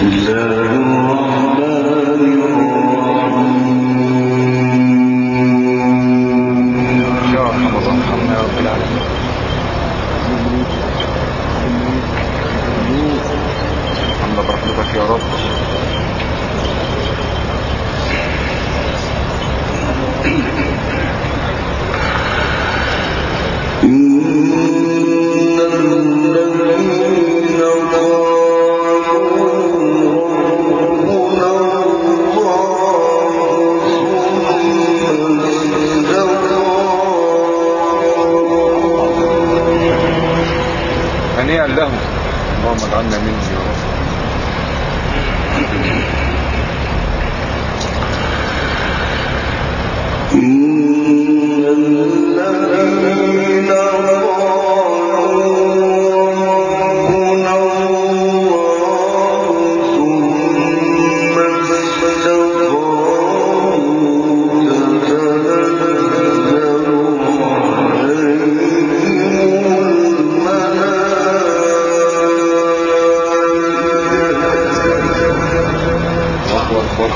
يا ارحم الراحمين يا رب العالمين الحمد برحمتك يا رب هنيئا لهم اللهم اجعلنا منهم يا رب الله اكبر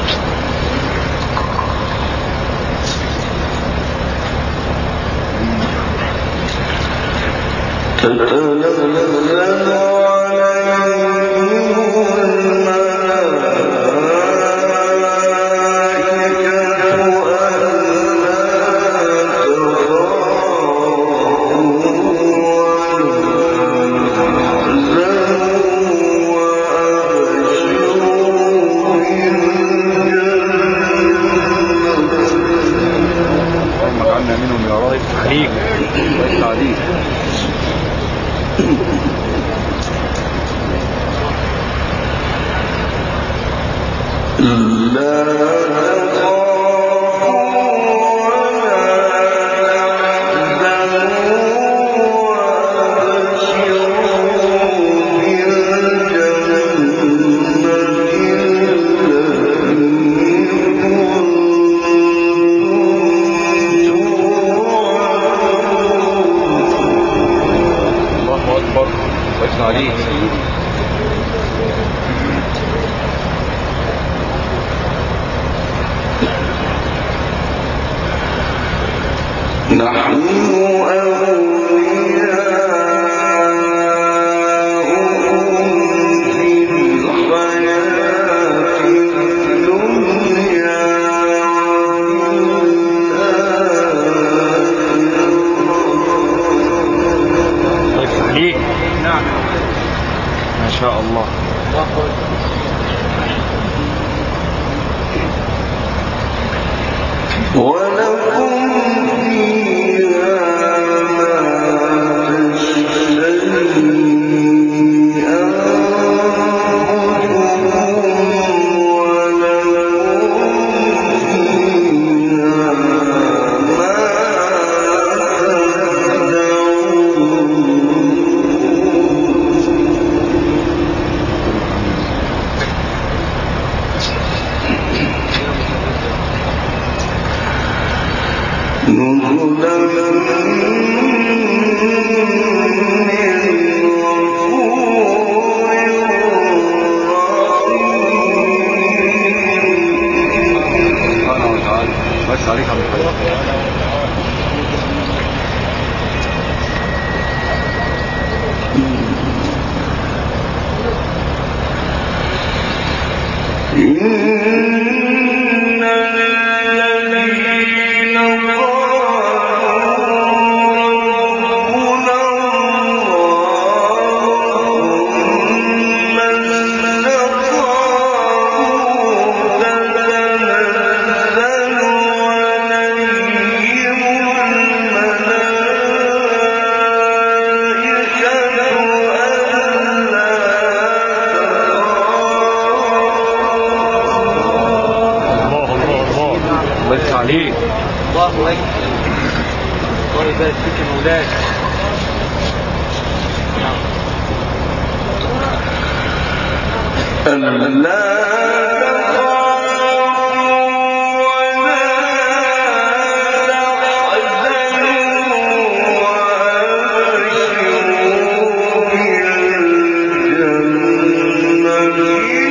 اللهم اجعلنا منهم يا رب عليك الله عليك الله اكبر كويس عليك كويس عليك نعم ما شاء الله سبحانه وتعالى كويس عليك يا عم الحاج الله الله الله كويس عليك الله اكبر الله يبارك فيك يا مولاي الجنة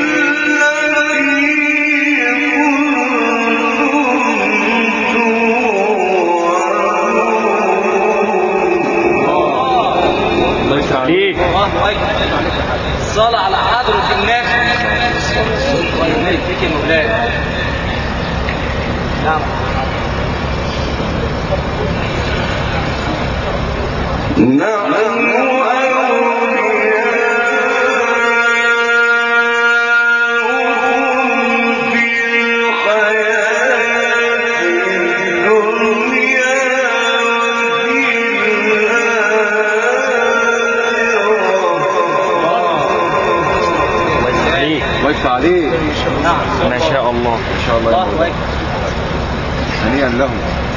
الصلاة على حضرة النبي الله يبارك فيك يا مولانا نعم الله يفتح عليك الله يفتح عليك نعم ما شاء الله ما شاء الله يا الله مولانا. أكبر هنيئا لهم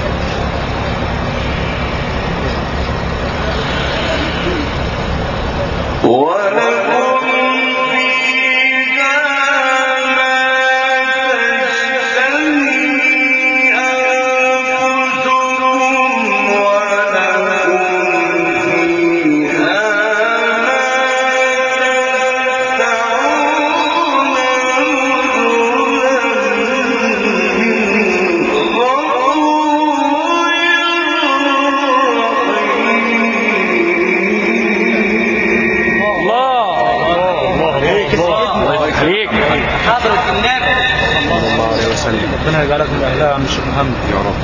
الله الله الله يفتح عليك حضرة النبي صلى الله عليه وسلم ربنا يجعلك من اهلها يا عم الشيخ محمد يا رب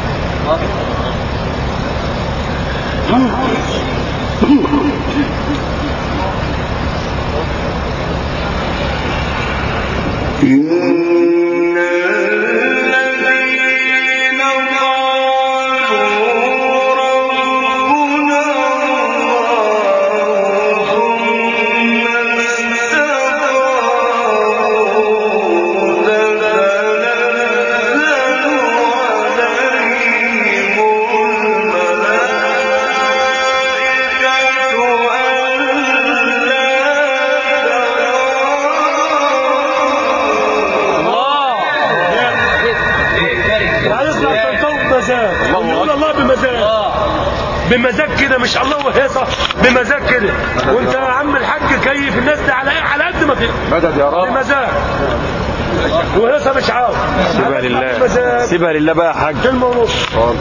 عايزنا تنطوق بمزاج ونقول الله بمزاج بمزاج كده مش الله وهيصة بمزاج كده وانت يا عم الحاج كيف الناس دي على ايه على قد ما تقدر مدد يا رب بمزاج وهيصة مش عارف سيبها لله بمزاج سيبها لله بقى يا حاج كلمة ونص اتفضل.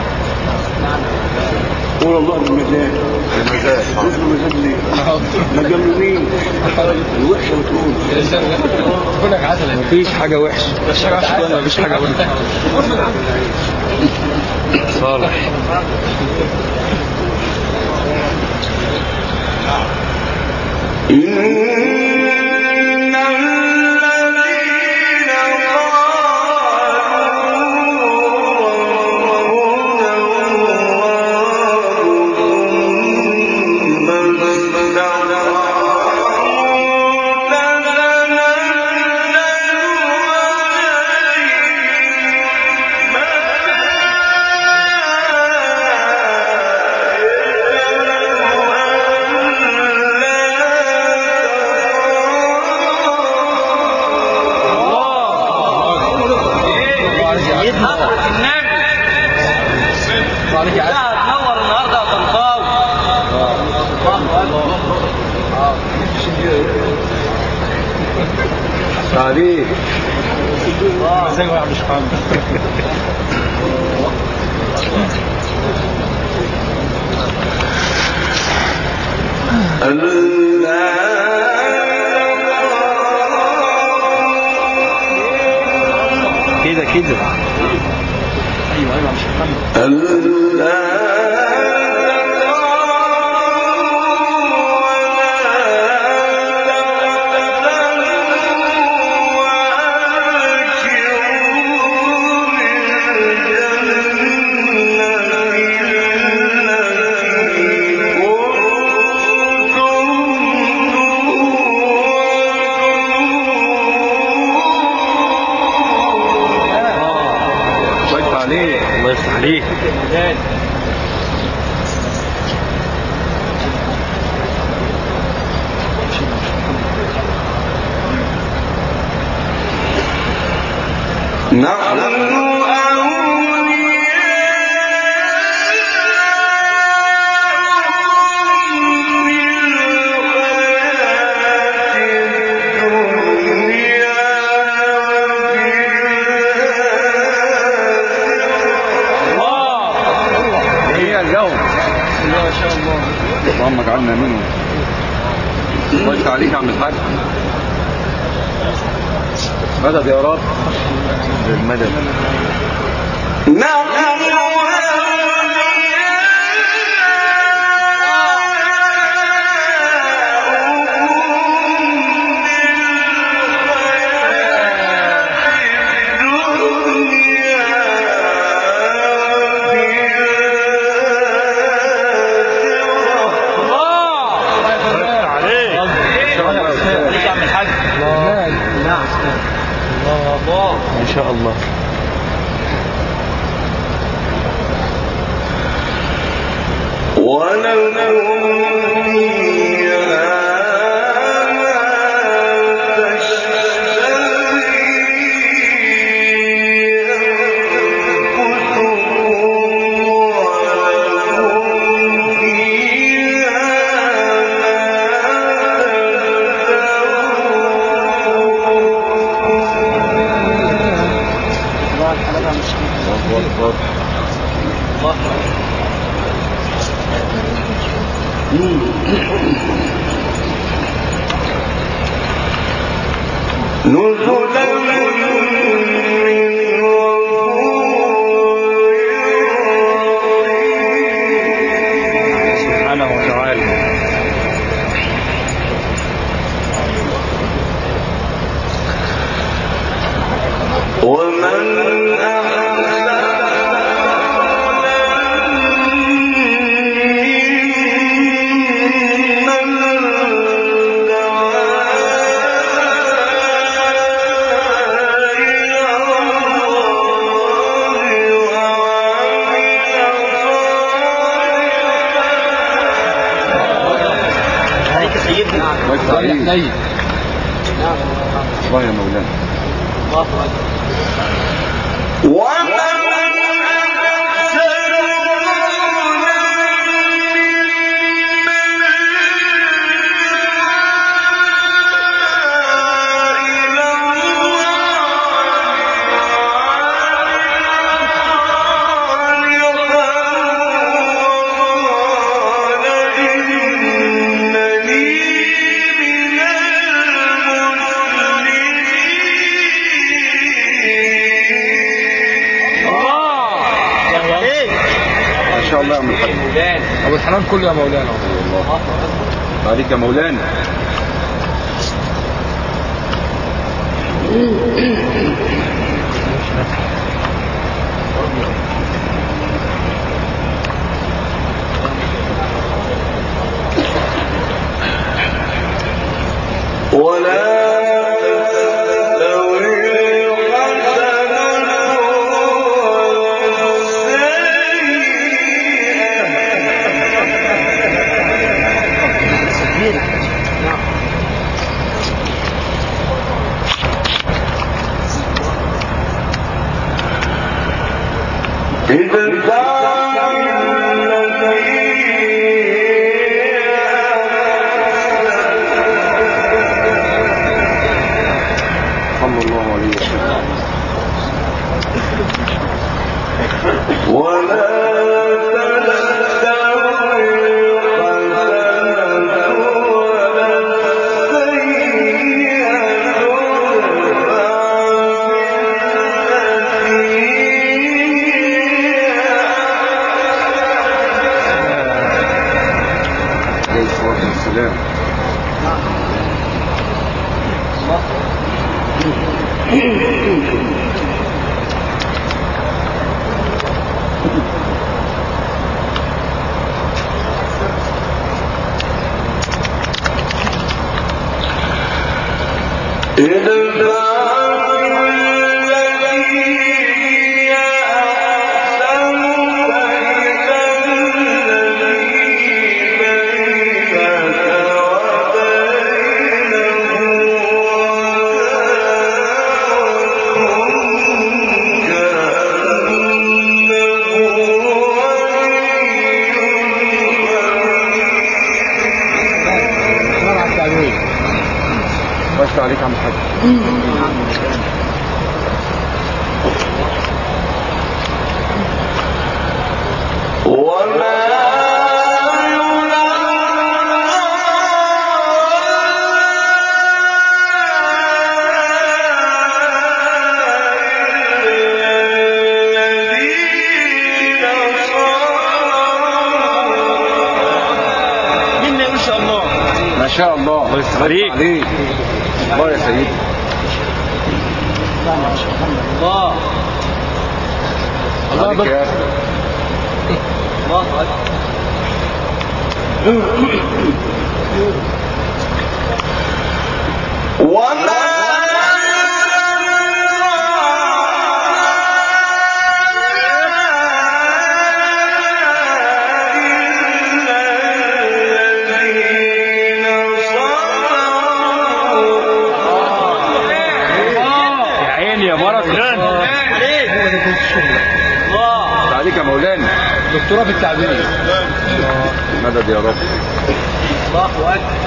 قول الله بمزاج المزاج بمزاج ليه؟ مجنونين الوحشة بتقول مفيش حاجة وحشة مفيش حاجة وحشة صالح حضرة النبي لا هتنور النهارده يا طنطاوي الله اكبر عليك مزاج يا عم الشيخ محمد كده كده ايوه ايوه يا عم الشيخ محمد الله يفتح عليك الله يفتح عليك هنيئا لهم ما شاء الله اللهم اجعلنا منهم الله يفتح عليك يا عم الحاج مدد يا رب المدد عليك عليك يا عم الحاج ان شاء الله سبحانه وتعالى عليك يا سيدنا الله يفتح عليك الله يا مولانا ما شاء الله يا عم الحاج مولانا ابو الحنان كله يا مولانا الله عليك يا مولانا صلى الله عليه وسلم عليه الصلاة والسلام الله يفتح عليك يا عم الحاج وما ينال شاء الله الله يستر عليك. عليك الله يا سيدي الله الله عليك يا أخي. الله اكبر يا عيني يا بركه عليك الله عليك يا مولانا دكتوراه في التعبير مدد يا رب الله اكبر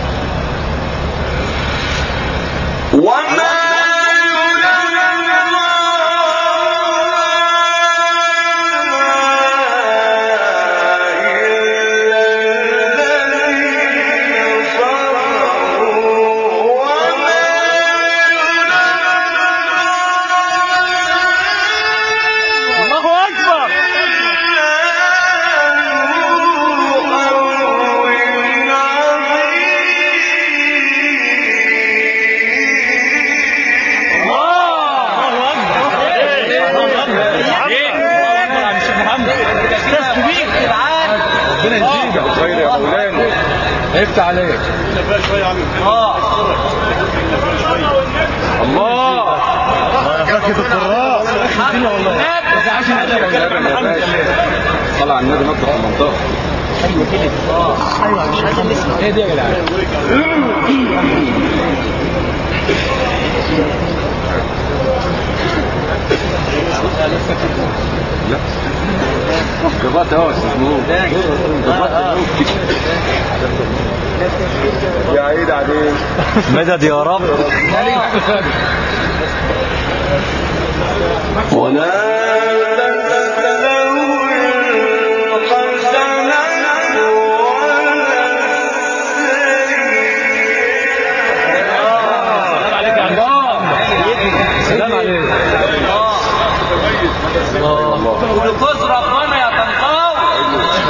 الله اكبر ربنا يزيدك خير يا مولانا يفتح عليك الله صلى على النبي نظف المنطقه ايه دي يا جدعان جبات اهو اسمه جبات اهو يا عيد عليك مدد يا رب سلام عليك ولفوز ربنا يا طنطاوي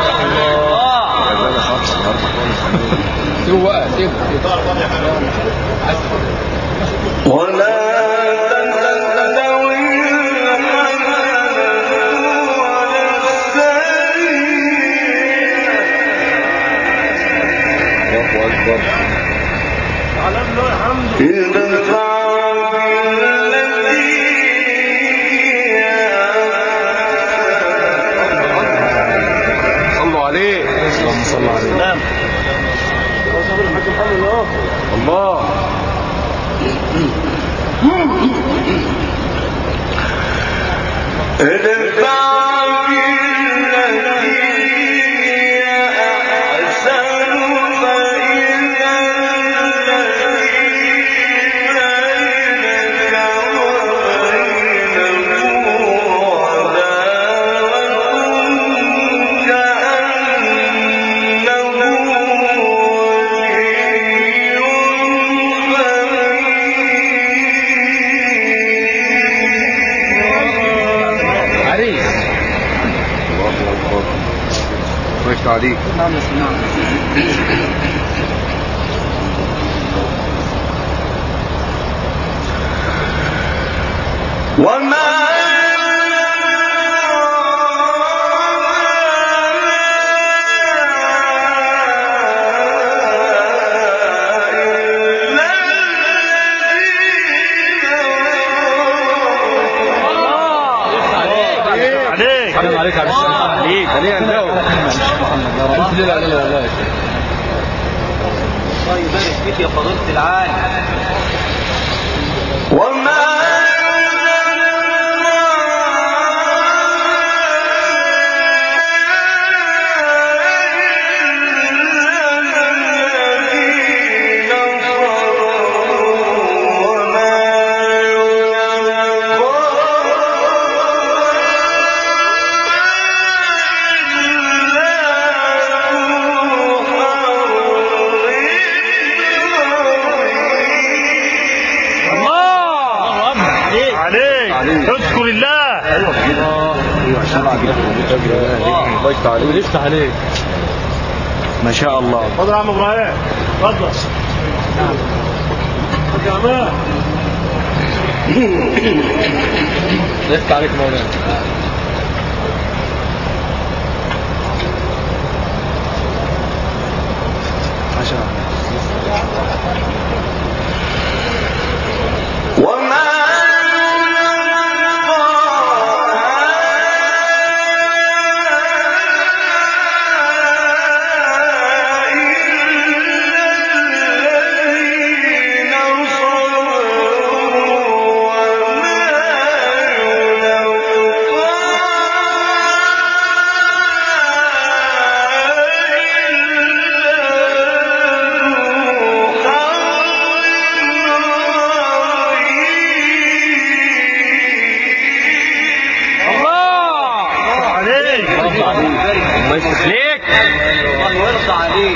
الله سيبه بقى سيبه الله اكبر صلوا عليه اللهم صل عليه الله عريس الله اكبر ماشي عليك عليك سلام عليك يا عبد السلام عليك هنيئا له الف ليله عليه والله الله يبارك فيك يا فضيلة العالم عليك عليك اذكر الله الله يفتح عليك يفتح عليك ما شاء الله اتفضل يا عم ابراهيم اتفضل يا جماعه لفت عليك مولانا ليك الله يرضى عليك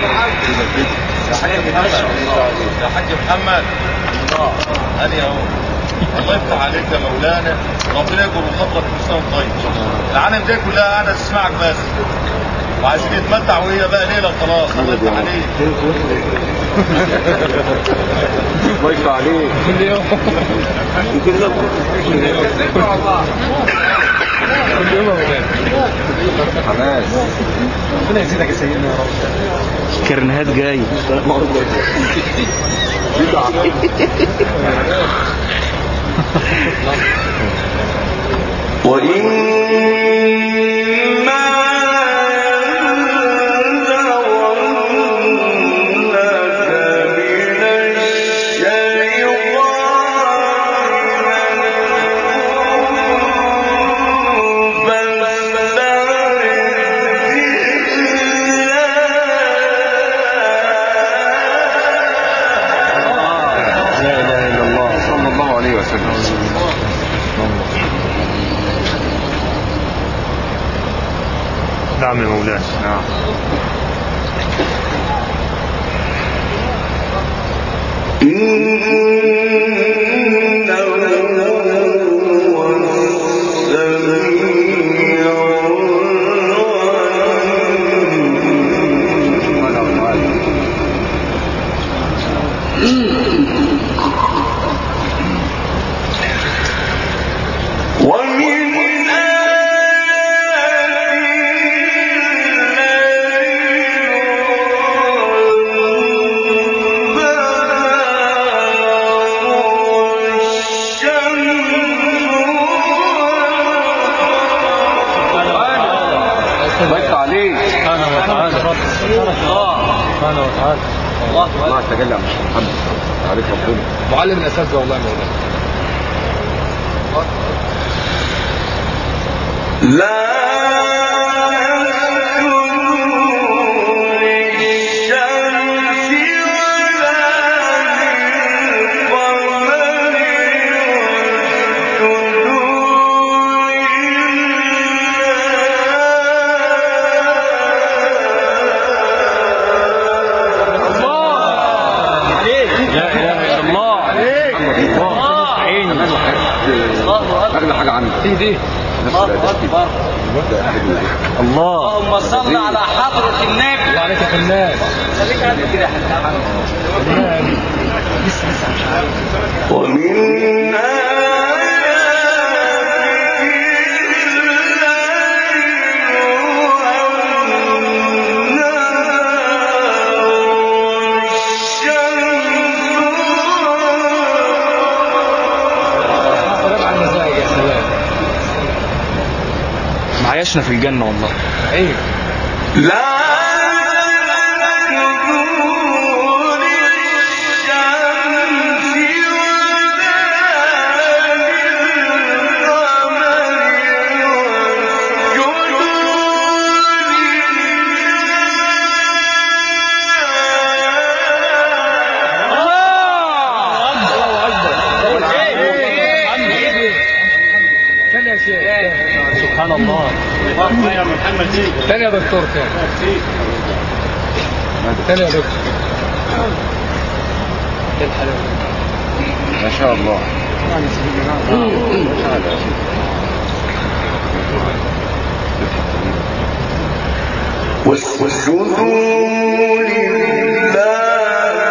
يا حاج محمد اه ادي اهو الله يفتح عليك يا مولانا ربنا يجبر خطرك كل سنه وأنت طيب العالم دي كلها قاعده تسمعك بس وعايزين يتمتع وهي بقى ليله وخلاص الله يفتح عليك الله يفتح عليك كل يوم كل يوم كل يوم يا مولانا حماس ربنا يزيدك يا سيدنا يا رب كرنهات جاي لا اله الا الله صلى الله عليه وسلم نعم يا مولانا نعم الله يفتح عليك سبحانه وتعالى سبحانه وتعالى الله تجلى على محمد عليك ربنا معلم الاساتذه والله يا مولانا لا اله الا الله الله عيني اغلى حاجه عندك دي دي الله اكبر الله اللهم صل على حضرة النبي وعليك يا فنان خليك قاعد كده يا حاج محمد لسه لسه مش عارف سلام على المزاج يا سلام معيشنا في الجنه والله ايوه تاني يا شيخ سبحان الله تاني يا دكتور تاني تاني يا دكتور ايه الحلاوه ما شاء الله واسجدوا لله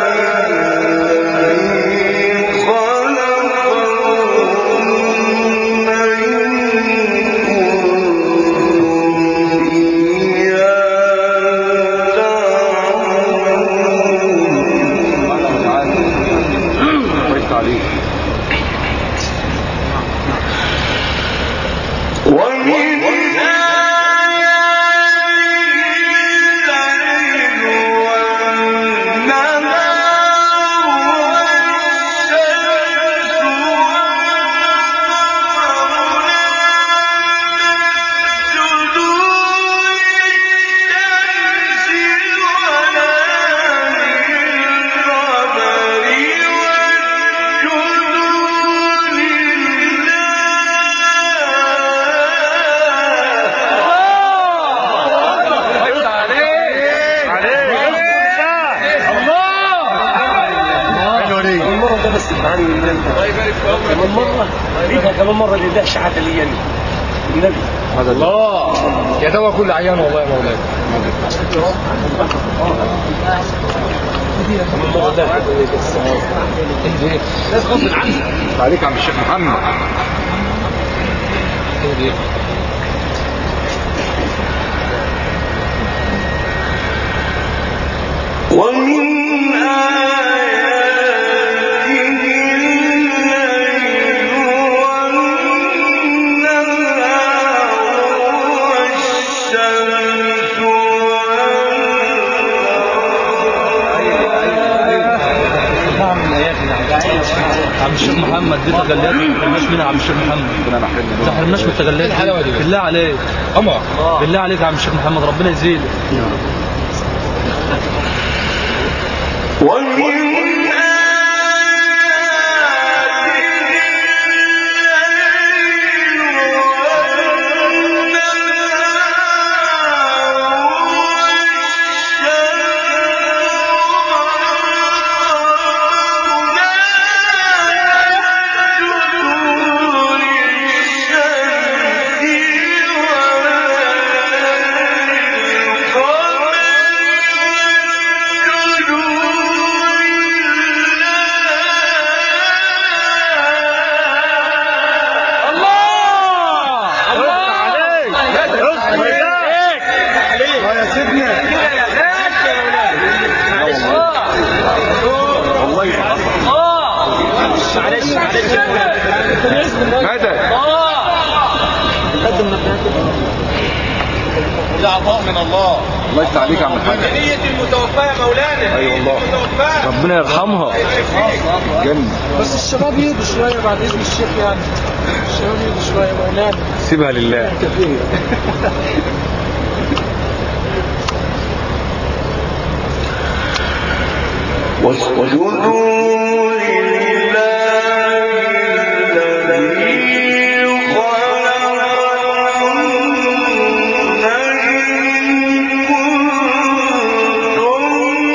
الله يبارك في عمرك كمان مرة ليها كمان مرة دي ده شهادة ليا أنا. النبي الله يا دوا كل عيان والله يا مولانا كمان مرة ده ناس غصب عنك عليك عم الشيخ محمد ومن آياته الليل والنهار والشمس عم الشيخ محمد دي تجليات ما تحرمناش منها عم الشيخ محمد ما تحرمناش من التجليات الحلاوة دي؟ بالله عليك قمر بالله عليك يا عم الشيخ محمد ربنا يزيدك ومن مدى ده عطاء من الله الله يفتح عليك يا عم الحاج نية المتوفى يا مولانا اي والله المتوفى ربنا يرحمها جنة بس الشباب يهدوا شويه بعد اذن الشيخ يعني الشباب يهدوا شويه مولانا سيبها لله واسجدوا لله الذي خلقهن إن كنتم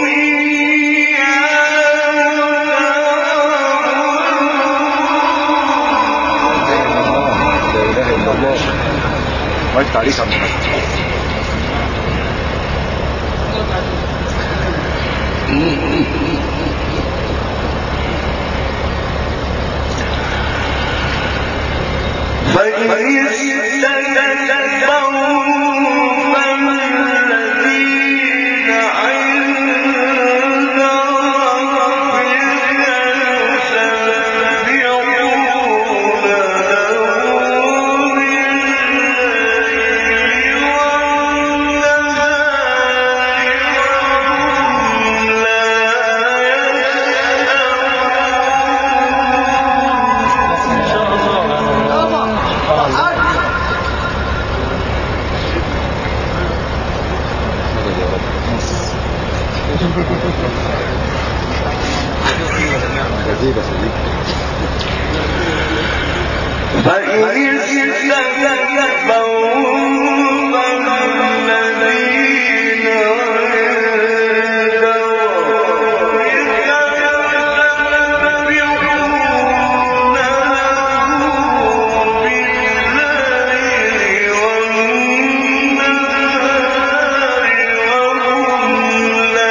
لا اله الا الله الله يفتح عليك يا عم الحاج فإن استكبروا فالذين عند ربك يسبحون له بالليل والنهار جزيلة سيدي فإن استكبروا فالذين عند ربك يسبحون له بالليل والنهار وهم لا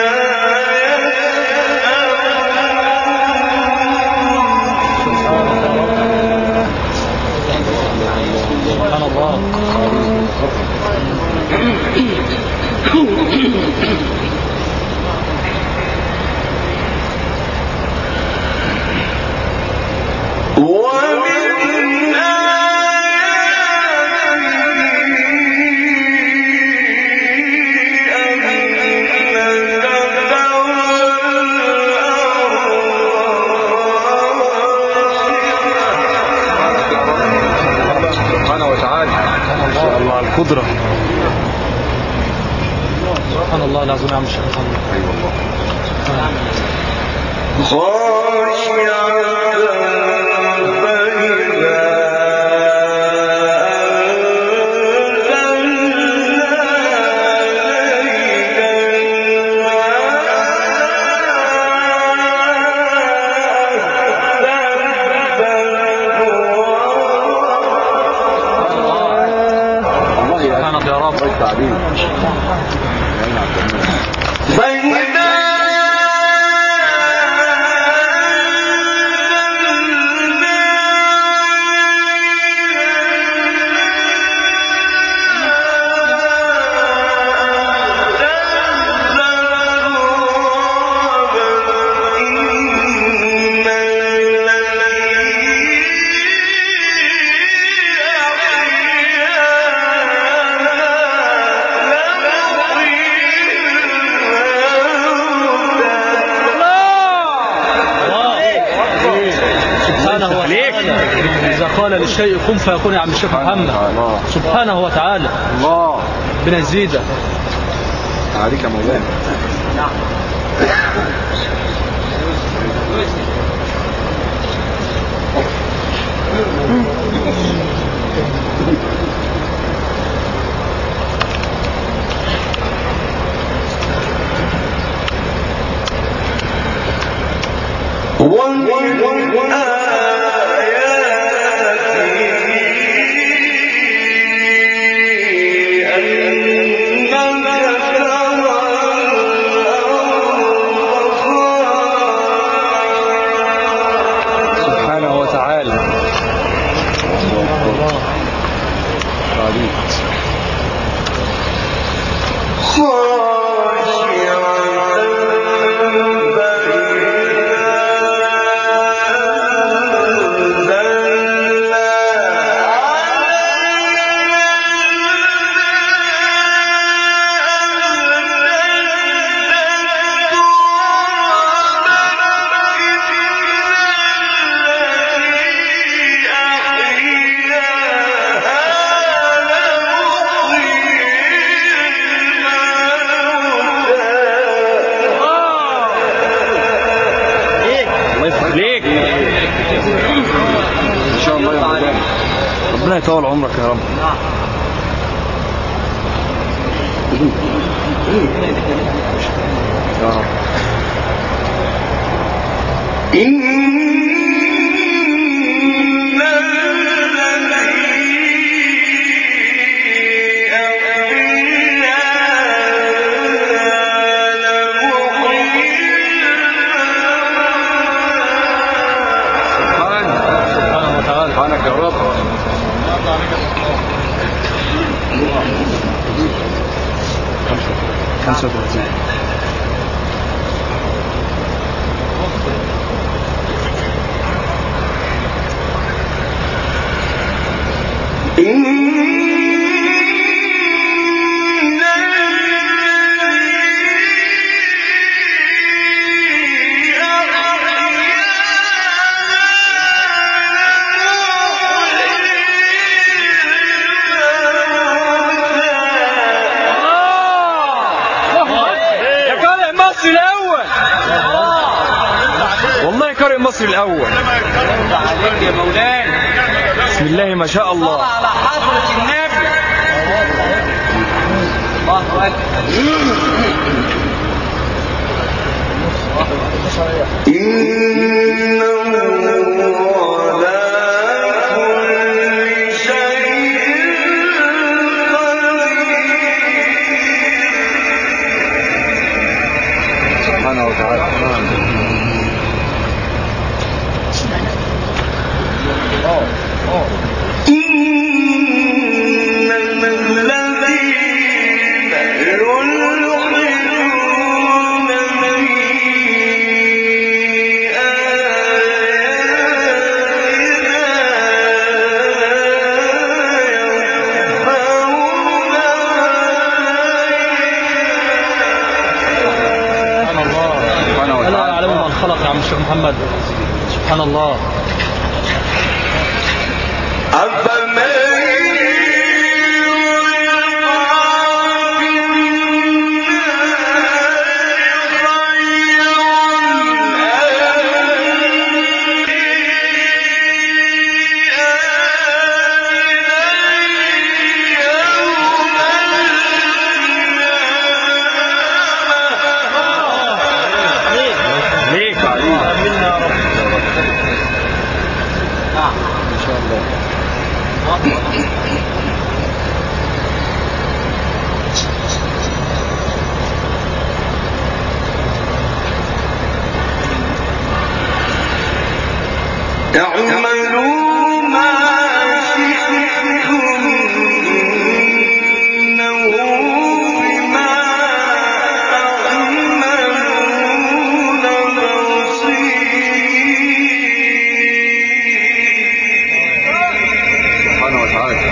سبحان الله ومن سبحانه وتعالى ما شاء الله القدرة سبحان الله العظيم يا عم الشيخ محمد اي والله خاشعة الشيء كن فيكون يا عم الشيخ محمد الله سبحانه وتعالى الله ربنا يزيدك عليك يا مولانا سبحانه وتعالى عليك الله يفتح عليك ان شاء الله يا مولانا ربنا يطول عمرك يا رب يا رب سبحانك سبحانه وتعالى سبحانك يا رب خمسة وثلاثين يا قارئ مصر الاول والله قارئ مصر الاول عليك يا مولانا بسم الله ما شاء الله على حضرة النبي الله أكبر سبحانه وتعالى سبحان الله سبحانه ألا وتعالى يعلم من خلق يا عم الشيخ محمد سبحان الله ليك عليك ان شاء الله اعملوا ما شئتم إنه بما تعملون بصير سبحانه وتعالى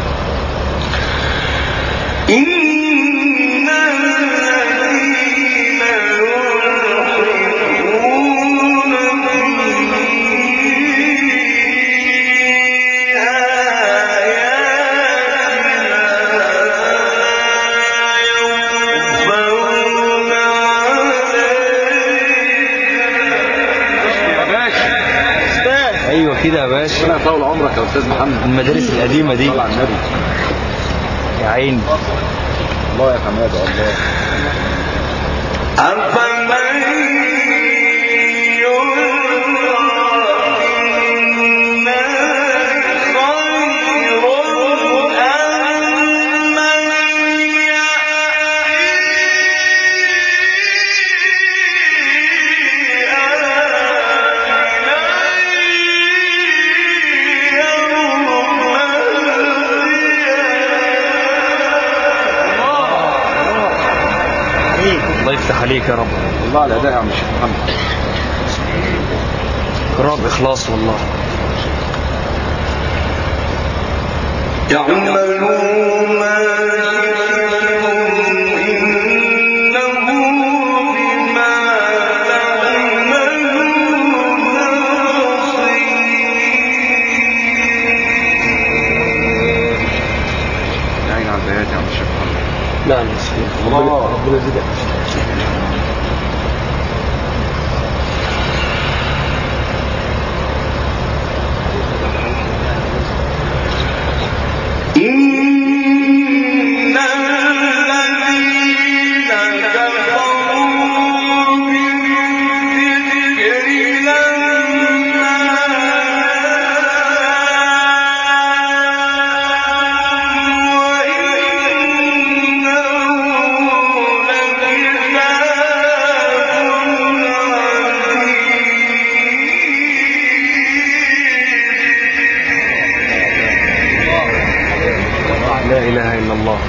إن الذين ماشي ربنا يطول عمرك يا استاذ محمد المدارس القديمة دي صل على النبي يا عيني الله يا حماده الله أفمن يلقى في النار خير أم من الله يفتح عليك يا رب الله على الاداء يا عم الشيخ محمد قراءة بإخلاص والله يعملون ما شئتم إنه بما تعملون بصير يا عين على البيات يا عم الشيخ محمد لا مسكين الله. ربنا يزيدك إن الذين كفروا بالذكر لما وإنه لكتاب لا إله إلا الله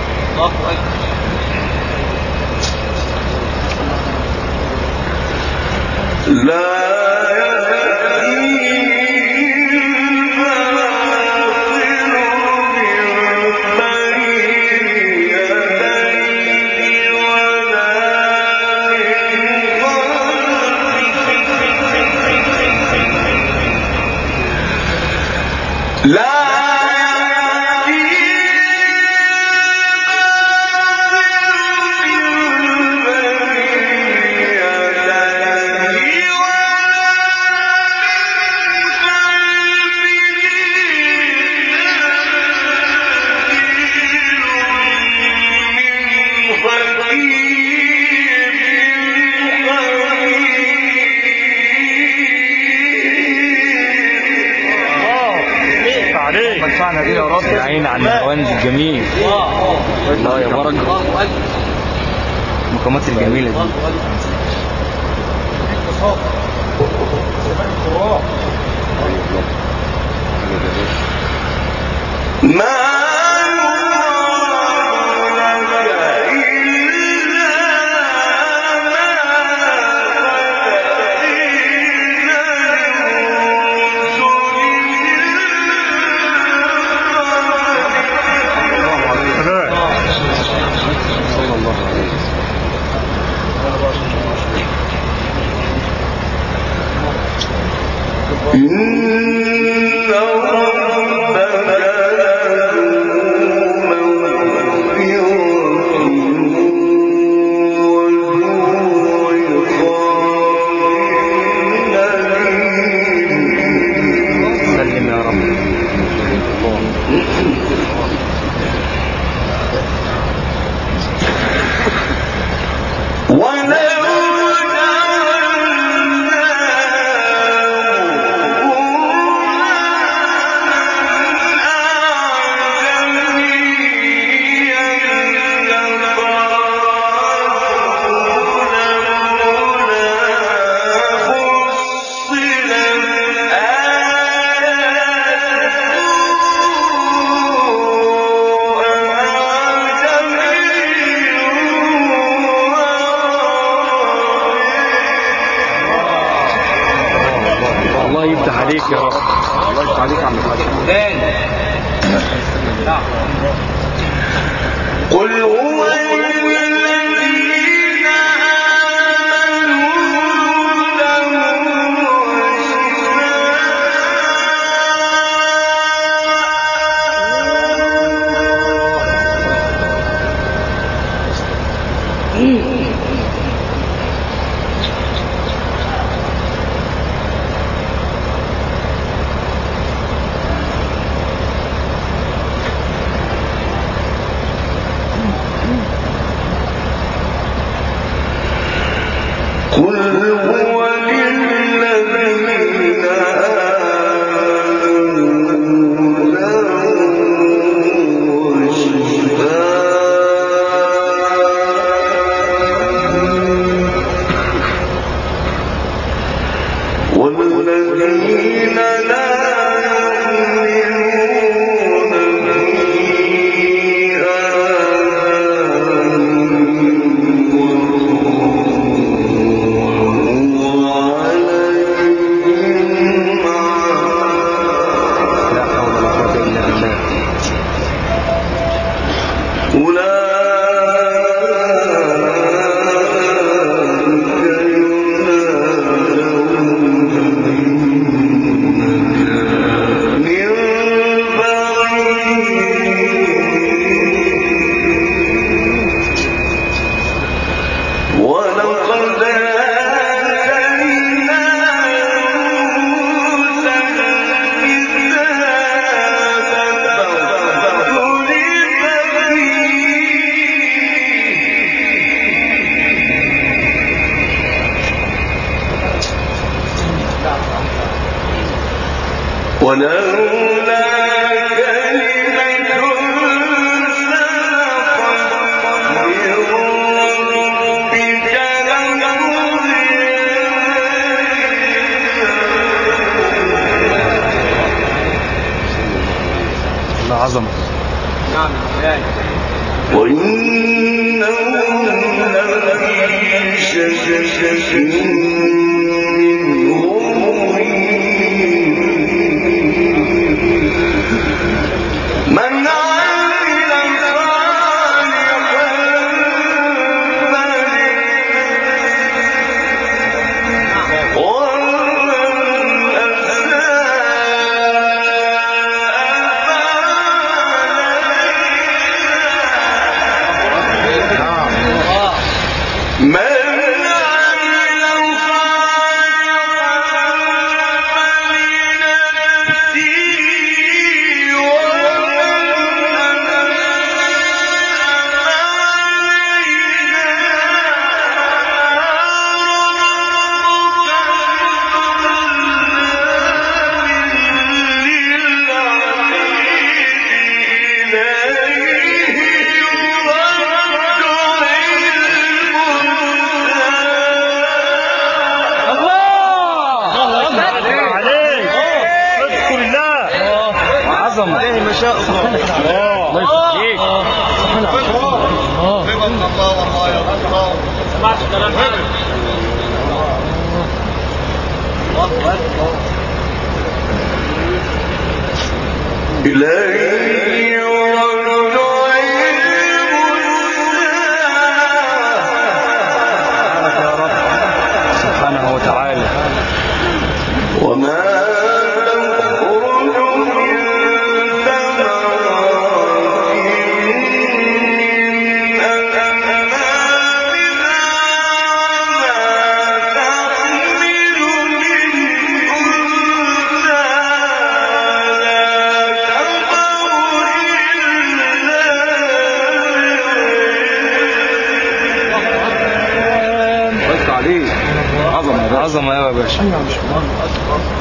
لا يأتيه الباطل من بين يديه ولا من خلفه لا منفعنا بيه يا رب يا عين عن الهوانز الجميل الله يا بركة المقامات الجميلة دي ما يقال لك إلا ما قد قيل صلى الله عليه وسلم إن ربك لذو مغفرة وذو عقاب أليم سلم يا رب ولو الله يفتح عليك يا رب الله يفتح عليك يا عم الحاج قل هو للذين آمنوا له ولولا كلمة سبقت من ربك لقضي الله عظمه وإنهم لفي شك منه مريب من عمل صالحا فلنفسه ومن أساء من عمل صالحا فلنفسه ومن عظمه عليه ما شاء الله الله يخليك رضا من الله والله يا الله سمعت كلام إليه يرد علم الساعة سبحانه وتعالى وما تخرج من ثمرات من أكمامها ما تحمل من أنثى لا تضع إلا بس عليك عظمه يا باشا عظمه قوي يا باشا